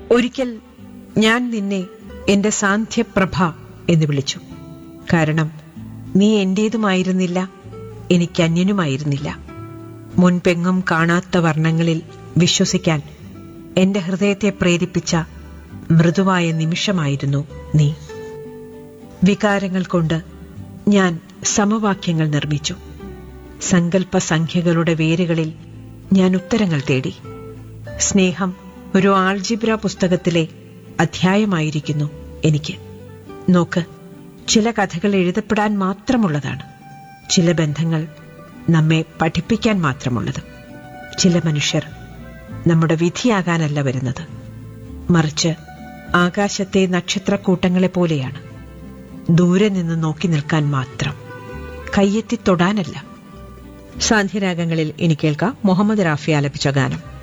ഒരിക്കൽ ഞാൻ നിന്നെ എന്റെ സാന്ധ്യപ്രഭ എന്ന് വിളിച്ചു കാരണം നീ എന്റേതുമായിരുന്നില്ല എനിക്ക് അന്യനുമായിരുന്നില്ല മുൻപെങ്ങും കാണാത്ത വർണ്ണങ്ങളിൽ വിശ്വസിക്കാൻ എന്റെ ഹൃദയത്തെ പ്രേരിപ്പിച്ച മൃദുവായ നിമിഷമായിരുന്നു നീ വികാരങ്ങൾ കൊണ്ട് ഞാൻ സമവാക്യങ്ങൾ നിർമ്മിച്ചു സങ്കല്പ സംഖ്യകളുടെ വേരുകളിൽ ഞാൻ ഉത്തരങ്ങൾ തേടി സ്നേഹം ഒരു ആൾജിബ്ര പുസ്തകത്തിലെ അധ്യായമായിരിക്കുന്നു എനിക്ക് നോക്ക് ചില കഥകൾ എഴുതപ്പെടാൻ മാത്രമുള്ളതാണ് ചില ബന്ധങ്ങൾ നമ്മെ പഠിപ്പിക്കാൻ മാത്രമുള്ളത് ചില മനുഷ്യർ നമ്മുടെ വിധിയാകാനല്ല വരുന്നത് മറിച്ച് ആകാശത്തെ നക്ഷത്രക്കൂട്ടങ്ങളെ പോലെയാണ് ദൂരെ നിന്ന് നോക്കി നിൽക്കാൻ മാത്രം കയ്യെത്തി തൊടാനല്ല സാന്ധ്യരാഗങ്ങളിൽ ഇനി കേൾക്കാം മുഹമ്മദ് റാഫി ആലപിച്ച ഗാനം